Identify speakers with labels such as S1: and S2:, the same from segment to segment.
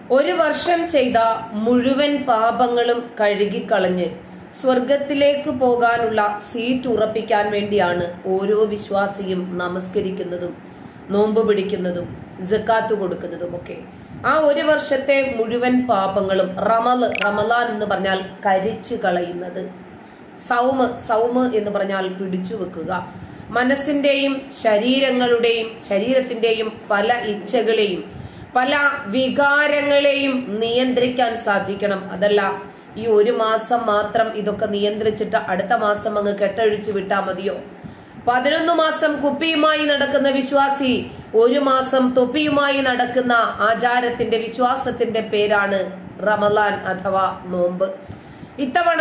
S1: ഒരു വർഷം ചെയ്ത മുഴുവൻ പാപങ്ങളും കഴുകിക്കളഞ്ഞ് സ്വർഗത്തിലേക്ക് പോകാനുള്ള സീറ്റ് ഉറപ്പിക്കാൻ വേണ്ടിയാണ് ഓരോ വിശ്വാസിയും നമസ്കരിക്കുന്നതും നോമ്പ് പിടിക്കുന്നതും ജക്കാത്ത് കൊടുക്കുന്നതും ഒക്കെ ആ ഒരു വർഷത്തെ മുഴുവൻ പാപങ്ങളും റമല് റമലാൻ എന്ന് പറഞ്ഞാൽ കരിച്ചു കളയുന്നത് സൗമ് സൗമ് എന്ന് പറഞ്ഞാൽ പിടിച്ചു വെക്കുക മനസ്സിന്റെയും ശരീരങ്ങളുടെയും ശരീരത്തിന്റെയും പല ഇച്ഛകളെയും പല വികാരങ്ങളെയും നിയന്ത്രിക്കാൻ സാധിക്കണം അതല്ല ഈ ഒരു മാസം മാത്രം ഇതൊക്കെ നിയന്ത്രിച്ചിട്ട് അടുത്ത മാസം അങ്ങ് കെട്ടഴിച്ചു വിട്ടാ മതിയോ പതിനൊന്ന് മാസം കുപ്പിയുമായി നടക്കുന്ന വിശ്വാസി ഒരു മാസം തൊപ്പിയുമായി നടക്കുന്ന ആചാരത്തിന്റെ വിശ്വാസത്തിന്റെ പേരാണ് റമലാൻ അഥവാ നോമ്പ് ഇത്തവണ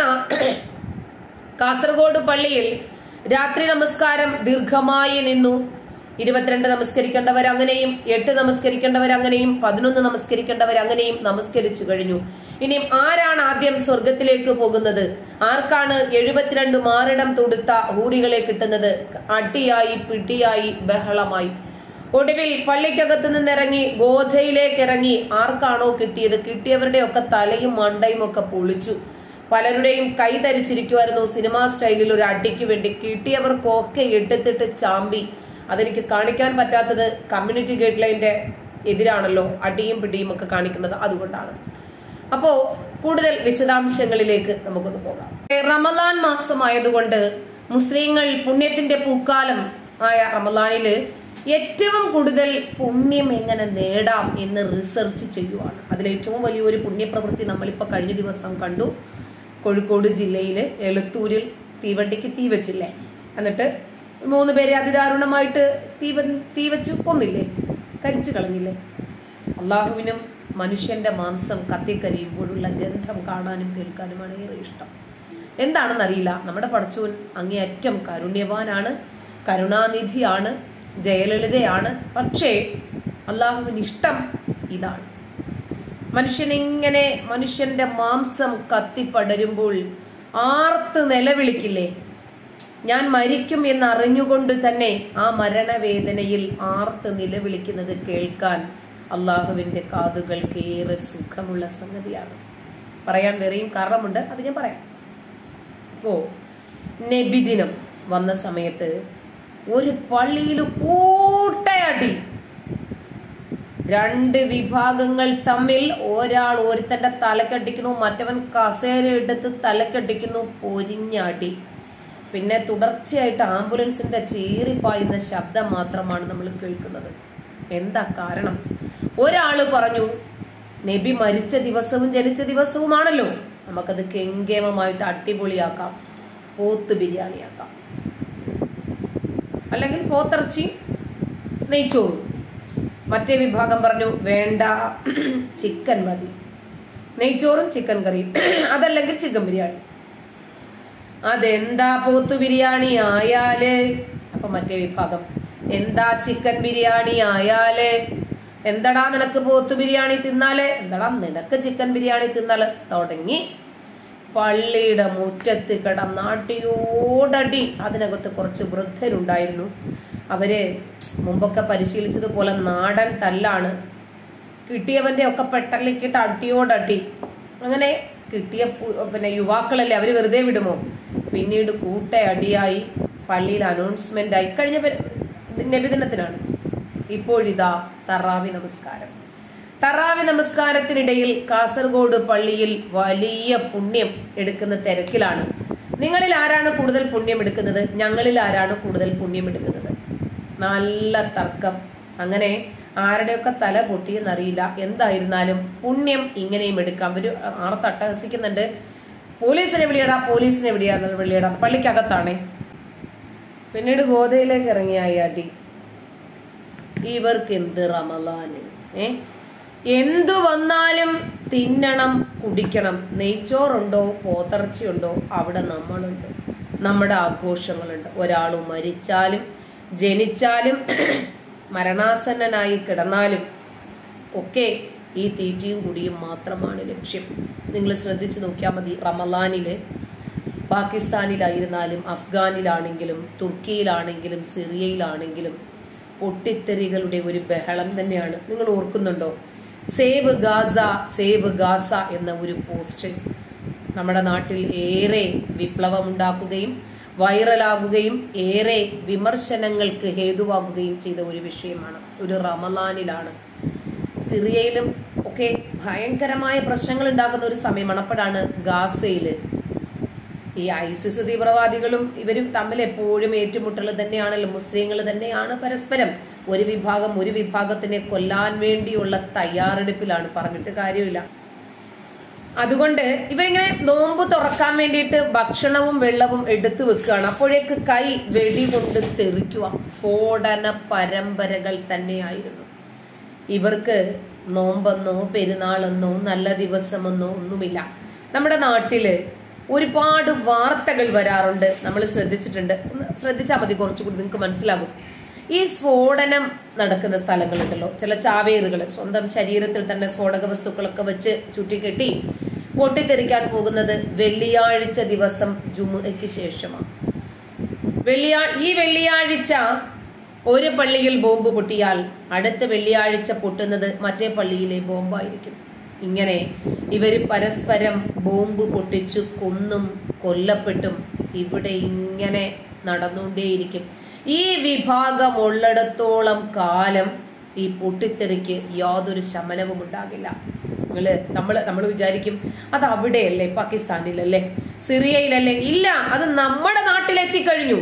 S1: കാസർഗോഡ് പള്ളിയിൽ രാത്രി നമസ്കാരം ദീർഘമായി നിന്നു ഇരുപത്തിരണ്ട് നമസ്കരിക്കേണ്ടവർ അങ്ങനെയും എട്ട് നമസ്കരിക്കേണ്ടവർ അങ്ങനെയും പതിനൊന്ന് നമസ്കരിക്കേണ്ടവർ അങ്ങനെയും നമസ്കരിച്ചു കഴിഞ്ഞു ഇനിയും ആരാണ് ആദ്യം സ്വർഗത്തിലേക്ക് പോകുന്നത് ആർക്കാണ് എഴുപത്തിരണ്ട് മാറിടം തൊടുത്ത ഹൂറികളെ കിട്ടുന്നത് അടിയായി പിടിയായി ബഹളമായി ഒടുവിൽ പള്ളിക്കകത്ത് നിന്നിറങ്ങി ഗോധയിലേക്ക് ഇറങ്ങി ആർക്കാണോ കിട്ടിയത് കിട്ടിയവരുടെ ഒക്കെ തലയും മണ്ടയും ഒക്കെ പൊളിച്ചു പലരുടെയും കൈ ധരിച്ചിരിക്കുമായിരുന്നു സിനിമാ സ്റ്റൈലിൽ ഒരു അടിക്ക് വേണ്ടി കിട്ടിയവർക്കൊക്കെ എടുത്തിട്ട് ചാമ്പി അതെനിക്ക് കാണിക്കാൻ പറ്റാത്തത് കമ്മ്യൂണിറ്റി ഗൈഡ് ലൈന്റെ എതിരാണല്ലോ അടിയും പിടിയും ഒക്കെ കാണിക്കുന്നത് അതുകൊണ്ടാണ് അപ്പോ കൂടുതൽ വിശദാംശങ്ങളിലേക്ക് നമുക്കൊന്ന് പോകാം റമലാൻ മാസമായതുകൊണ്ട് മുസ്ലിങ്ങൾ പുണ്യത്തിന്റെ പൂക്കാലം ആയ റമലാനില് ഏറ്റവും കൂടുതൽ പുണ്യം എങ്ങനെ നേടാം എന്ന് റിസർച്ച് ചെയ്യുവാണ് അതിൽ ഏറ്റവും വലിയൊരു പുണ്യപ്രവൃത്തി നമ്മളിപ്പോ കഴിഞ്ഞ ദിവസം കണ്ടു കോഴിക്കോട് ജില്ലയില് എളുത്തൂരിൽ തീവണ്ടിക്ക് തീ വെച്ചില്ലേ എന്നിട്ട് മൂന്ന് പേരെ അതിദാരുണമായിട്ട് തീ വ- തീ വെച്ച് കൊന്നില്ലേ കരിച്ചു കളഞ്ഞില്ലേ അള്ളാഹുവിനും മനുഷ്യന്റെ മാംസം കത്തിക്കരിയുമ്പോഴുള്ള ഗന്ധം കാണാനും കേൾക്കാനുമാണ് ഏറെ ഇഷ്ടം എന്താണെന്നറിയില്ല നമ്മുടെ പടച്ചോൻ അങ്ങേയറ്റം കാരുണ്യവാനാണ് കരുണാനിധിയാണ് ജയലളിതയാണ് പക്ഷേ അള്ളാഹുവിന് ഇഷ്ടം ഇതാണ് മനുഷ്യനിങ്ങനെ മനുഷ്യന്റെ മാംസം കത്തിപ്പടരുമ്പോൾ ആർത്ത് നിലവിളിക്കില്ലേ ഞാൻ മരിക്കും എന്ന് അറിഞ്ഞുകൊണ്ട് തന്നെ ആ മരണവേദനയിൽ ആർത്ത് നിലവിളിക്കുന്നത് കേൾക്കാൻ അള്ളാഹുവിന്റെ കാതുകൾക്ക് ഏറെ സുഖമുള്ള സംഗതിയാണ് പറയാൻ വേറെയും കാരണമുണ്ട് അത് ഞാൻ പറയാം അപ്പോ നബിദിനം വന്ന സമയത്ത് ഒരു പള്ളിയിൽ കൂട്ടയടി രണ്ട് വിഭാഗങ്ങൾ തമ്മിൽ ഒരാൾ ഒരുത്തന്റെ തലക്കടിക്കുന്നു മറ്റവൻ കസേര എടുത്ത് തലക്കടിക്കുന്നു പൊരിഞ്ഞാടി പിന്നെ തുടർച്ചയായിട്ട് ആംബുലൻസിന്റെ ചീറിപ്പായുന്ന ശബ്ദം മാത്രമാണ് നമ്മൾ കേൾക്കുന്നത് എന്താ കാരണം ഒരാള് പറഞ്ഞു നബി മരിച്ച ദിവസവും ജനിച്ച ദിവസവുമാണല്ലോ നമുക്കത് കെങ്കേമമായിട്ട് അടിപൊളിയാക്കാം പോത്ത് ബിരിയാണിയാക്കാം അല്ലെങ്കിൽ പോത്തിറച്ചി നെയ്ച്ചോറും മറ്റേ വിഭാഗം പറഞ്ഞു വേണ്ട ചിക്കൻ മതി നെയ്ച്ചോറും ചിക്കൻ കറിയും അതല്ലെങ്കിൽ ചിക്കൻ ബിരിയാണി അതെന്താ പോത്തു ബിരിയാണി ആയാല് അപ്പൊ മറ്റേ വിഭാഗം എന്താ ചിക്കൻ ബിരിയാണി ആയാല് എന്തടാ നിനക്ക് പോത്തു ബിരിയാണി തിന്നാല് എന്താടാ നിനക്ക് ചിക്കൻ ബിരിയാണി തിന്നാല് തുടങ്ങി പള്ളിയുടെ മുറ്റത്ത് കിടന്നാട്ടിയോടടി അതിനകത്ത് കുറച്ച് വൃദ്ധരുണ്ടായിരുന്നു അവര് മുമ്പൊക്കെ പരിശീലിച്ചതുപോലെ നാടൻ തല്ലാണ് കിട്ടിയവന്റെ ഒക്കെ പെട്ടലിക്കിട്ട് അടിയോടടി അങ്ങനെ കിട്ടിയ പു- പിന്നെ യുവാക്കളല്ലേ അവര് വെറുതെ വിടുമോ പിന്നീട് കൂട്ട അടിയായി പള്ളിയിൽ അനൗൺസ്മെന്റ് ആയി കഴിഞ്ഞ പെ- നബിദിനത്തിനാണ് ഇപ്പോഴിതാ തറാവി നമസ്കാരം തറാവി നമസ്കാരത്തിനിടയിൽ കാസർഗോഡ് പള്ളിയിൽ വലിയ പുണ്യം എടുക്കുന്ന തിരക്കിലാണ് നിങ്ങളിൽ ആരാണ് കൂടുതൽ പുണ്യം എടുക്കുന്നത് ഞങ്ങളിൽ ആരാണ് കൂടുതൽ പുണ്യം എടുക്കുന്നത് നല്ല തർക്കം അങ്ങനെ ആരുടെയൊക്കെ തല പൊട്ടിയെന്നറിയില്ല എന്തായിരുന്നാലും പുണ്യം ഇങ്ങനെയും എടുക്കാം ഒരു ആർത്ത് അട്ടഹസിക്കുന്നുണ്ട് പോലീസിനെ വിളിയടാ പോലീസിനെ വിളിയാ വിളിയടാ പള്ളിക്കകത്താണേ പിന്നീട് ഗോതയിലേക്ക് ഇറങ്ങിയ അയാട്ടി ഇവർക്ക് എന്ത് റമലാന് ഏ എന്തു വന്നാലും തിന്നണം കുടിക്കണം നെയ്ച്ചോറുണ്ടോ പോത്തിറച്ചിയുണ്ടോ അവിടെ നമ്മളുണ്ട് നമ്മുടെ ആഘോഷങ്ങളുണ്ട് ഒരാൾ മരിച്ചാലും ജനിച്ചാലും മരണാസന്നനായി കിടന്നാലും ഒക്കെ ഈ തീറ്റയും കുടിയും മാത്രമാണ് ലക്ഷ്യം നിങ്ങൾ ശ്രദ്ധിച്ചു നോക്കിയാൽ മതി റമലാനില് പാകിസ്ഥാനിലായിരുന്നാലും അഫ്ഗാനിലാണെങ്കിലും തുർക്കിയിലാണെങ്കിലും സിറിയയിലാണെങ്കിലും പൊട്ടിത്തെറികളുടെ ഒരു ബഹളം തന്നെയാണ് നിങ്ങൾ ഓർക്കുന്നുണ്ടോ സേവ് ഗാസ സേവ് ഗാസ എന്ന ഒരു പോസ്റ്റ് നമ്മുടെ നാട്ടിൽ ഏറെ വിപ്ലവമുണ്ടാക്കുകയും വൈറലാകുകയും ഏറെ വിമർശനങ്ങൾക്ക് ഹേതുവാകുകയും ചെയ്ത ഒരു വിഷയമാണ് ഒരു റമലാനിലാണ് സിറിയയിലും ഒക്കെ ഭയങ്കരമായ പ്രശ്നങ്ങൾ ഉണ്ടാക്കുന്ന ഒരു സമയമാണ് അപ്പോഴാണ് ഗാസയില് ഈ ഐസിസ് തീവ്രവാദികളും ഇവരും തമ്മിൽ എപ്പോഴും ഏറ്റുമുട്ടൽ തന്നെയാണല്ലോ മുസ്ലിങ്ങൾ തന്നെയാണ് പരസ്പരം ഒരു വിഭാഗം ഒരു വിഭാഗത്തിനെ കൊല്ലാൻ വേണ്ടിയുള്ള തയ്യാറെടുപ്പിലാണ് പറഞ്ഞിട്ട് കാര്യമില്ല അതുകൊണ്ട് ഇവരിങ്ങനെ നോമ്പ് തുറക്കാൻ വേണ്ടിയിട്ട് ഭക്ഷണവും വെള്ളവും എടുത്തു വെക്കുകയാണ് അപ്പോഴേക്ക് കൈ വെടികൊണ്ട് തെറിക്കുക സ്ഫോടന പരമ്പരകൾ തന്നെയായിരുന്നു ഇവർക്ക് നോമ്പെന്നോ പെരുന്നാളെന്നോ നല്ല ദിവസമെന്നോ ഒന്നുമില്ല നമ്മുടെ നാട്ടില് ഒരുപാട് വാർത്തകൾ വരാറുണ്ട് നമ്മൾ ശ്രദ്ധിച്ചിട്ടുണ്ട് ഒന്ന് ശ്രദ്ധിച്ചാൽ മതി കുറച്ചുകൂടി നിങ്ങൾക്ക് മനസ്സിലാകും ഈ സ്ഫോടനം നടക്കുന്ന സ്ഥലങ്ങളുണ്ടല്ലോ ചില ചാവേറുകൾ സ്വന്തം ശരീരത്തിൽ തന്നെ സ്ഫോടക വസ്തുക്കളൊക്കെ വെച്ച് ചുറ്റിക്കെട്ടി പൊട്ടിത്തെറിക്കാൻ പോകുന്നത് വെള്ളിയാഴ്ച ദിവസം ജുമുഅയ്ക്ക് ശേഷമാണ് വെള്ളിയാ ഈ വെള്ളിയാഴ്ച ഒരു പള്ളിയിൽ ബോംബ് പൊട്ടിയാൽ അടുത്ത വെള്ളിയാഴ്ച പൊട്ടുന്നത് മറ്റേ പള്ളിയിലെ ബോംബായിരിക്കും ഇങ്ങനെ ഇവര് പരസ്പരം ബോംബ് പൊട്ടിച്ചു കൊന്നും കൊല്ലപ്പെട്ടും ഇവിടെ ഇങ്ങനെ നടന്നുകൊണ്ടേയിരിക്കും ഈ വിഭാഗം ഉള്ളിടത്തോളം കാലം ഈ പൊട്ടിത്തെറിക്ക് യാതൊരു ശമനവും ഉണ്ടാകില്ല നിങ്ങള് നമ്മള് നമ്മൾ വിചാരിക്കും അത് അവിടെയല്ലേ പാകിസ്ഥാനിലല്ലേ സിറിയയിലല്ലേ ഇല്ല അത് നമ്മുടെ നാട്ടിലെത്തിക്കഴിഞ്ഞു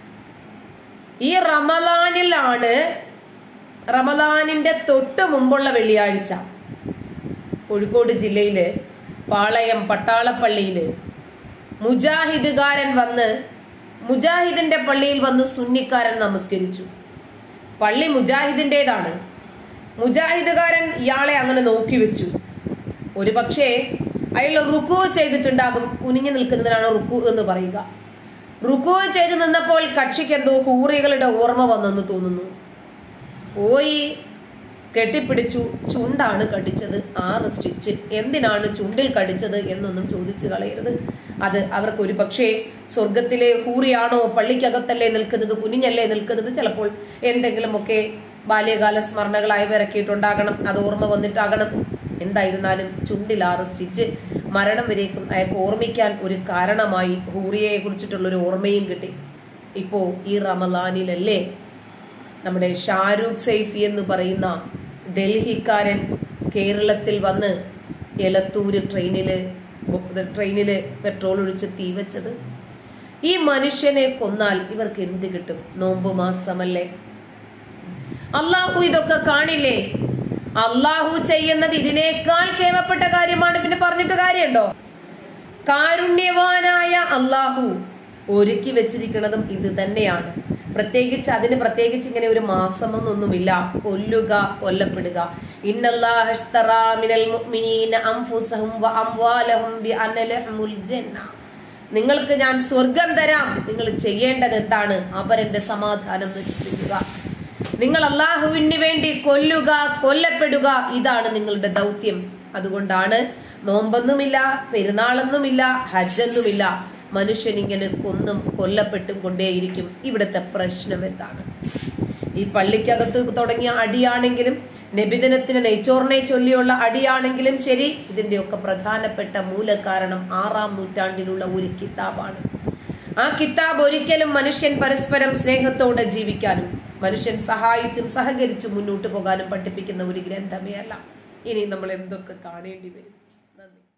S1: ഈ റമലാനിലാണ് റമലാനിന്റെ തൊട്ട് മുമ്പുള്ള വെള്ളിയാഴ്ച കോഴിക്കോട് ജില്ലയില് പാളയം പട്ടാളപ്പള്ളിയില് മുജാഹിദുകാരൻ വന്ന് മുജാഹിദിന്റെ പള്ളിയിൽ വന്ന് സുന്നിക്കാരൻ നമസ്കരിച്ചു പള്ളി മുജാഹിദിന്റേതാണ് മുജാഹിദുകാരൻ ഇയാളെ അങ്ങനെ നോക്കി വെച്ചു ഒരു പക്ഷേ അയാൾ റുക്കു ചെയ്തിട്ടുണ്ടാകും കുനിഞ്ഞു നിൽക്കുന്നതിനാണ് റുക്കു എന്ന് പറയുക റുക്കു ചെയ്ത് നിന്നപ്പോൾ കക്ഷിക്ക് എന്തോ ഹൂറികളുടെ ഓർമ്മ വന്നെന്ന് തോന്നുന്നു പോയി കെട്ടിപ്പിടിച്ചു ചുണ്ടാണ് കടിച്ചത് ആറ് സ്റ്റിച്ച് എന്തിനാണ് ചുണ്ടിൽ കടിച്ചത് എന്നൊന്നും ചോദിച്ചു കളയരുത് അത് അവർക്ക് ഒരു പക്ഷേ സ്വർഗത്തിലെ ഹൂറിയാണോ പള്ളിക്കകത്തല്ലേ നിൽക്കുന്നത് കുനിഞ്ഞല്ലേ നിൽക്കുന്നത് ചിലപ്പോൾ എന്തെങ്കിലുമൊക്കെ ബാല്യകാല സ്മരണകളായി വിറക്കിയിട്ടുണ്ടാകണം അത് ഓർമ്മ വന്നിട്ടാകണം എന്തായിരുന്നാലും ചുണ്ടിൽ ആറ് സ്റ്റിച്ച് മരണം വരേക്കും അയാൾക്ക് ഓർമ്മിക്കാൻ ഒരു കാരണമായി ഹൂറിയയെ കുറിച്ചിട്ടുള്ള ഒരു ഓർമ്മയും കിട്ടി ഇപ്പോ ഈ റമലാനിലല്ലേ നമ്മുടെ ഷാരൂഖ് സൈഫി എന്ന് പറയുന്ന ഡൽഹിക്കാരൻ കേരളത്തിൽ വന്ന് എലത്തൂര് ട്രെയിനില് ട്രെയിനില് പെട്രോൾ ഒഴിച്ച് തീ വെച്ചത് ഈ മനുഷ്യനെ കൊന്നാൽ ഇവർക്ക് എന്ത് കിട്ടും നോമ്പ് മാസമല്ലേ അള്ളാഹു ഇതൊക്കെ കാണില്ലേ അള്ളാഹു ചെയ്യുന്നത് ഇതിനേക്കാൾ കേവപ്പെട്ട കാര്യമാണ് പിന്നെ പറഞ്ഞിട്ട് കാര്യമുണ്ടോ കാരുണ്യവാനായ അള്ളാഹു ഒരുക്കി വെച്ചിരിക്കുന്നതും ഇത് തന്നെയാണ് പ്രത്യേകിച്ച് അതിന് പ്രത്യേകിച്ച് ഇങ്ങനെ ഒരു മാസമെന്നൊന്നുമില്ല കൊല്ലുക കൊല്ലപ്പെടുക ഇന്നല്ലാഹ ഇഷ്തറാ മിനൽ മുഅ്മിനീന അൻഫുസഹും വ അംവാലഹും ബിഅന്ന ലഹുമുൽ ജന്ന നിങ്ങൾക്ക് ഞാൻ സ്വർഗം തരാം നിങ്ങൾ ചെയ്യേണ്ടത് എന്താണ് അവരെന്റെ സമാധാനം നശിപ്പിക്കുക നിങ്ങൾ അള്ളാഹുവിന് വേണ്ടി കൊല്ലുക കൊല്ലപ്പെടുക ഇതാണ് നിങ്ങളുടെ ദൗത്യം അതുകൊണ്ടാണ് നോമ്പൊന്നുമില്ല പെരുന്നാളൊന്നുമില്ല ഹജ്ജൊന്നുമില്ല മനുഷ്യൻ ഇങ്ങനെ കൊന്നും കൊല്ലപ്പെട്ടും കൊണ്ടേയിരിക്കും ഇവിടുത്തെ പ്രശ്നം എന്താണ് ഈ പള്ളിക്കകത്ത് തുടങ്ങിയ അടിയാണെങ്കിലും നബിദിനത്തിന് നെയ്ച്ചോറിനെ ചൊല്ലിയുള്ള അടിയാണെങ്കിലും ശരി ഇതിന്റെയൊക്കെ പ്രധാനപ്പെട്ട മൂലകാരണം ആറാം നൂറ്റാണ്ടിലുള്ള ഒരു കിതാബാണ് ആ കിതാബ് ഒരിക്കലും മനുഷ്യൻ പരസ്പരം സ്നേഹത്തോടെ ജീവിക്കാനും മനുഷ്യൻ സഹായിച്ചും സഹകരിച്ചും മുന്നോട്ട് പോകാനും പഠിപ്പിക്കുന്ന ഒരു ഗ്രന്ഥമേ അല്ല ഇനി നമ്മൾ എന്തൊക്കെ കാണേണ്ടി വരും നന്ദി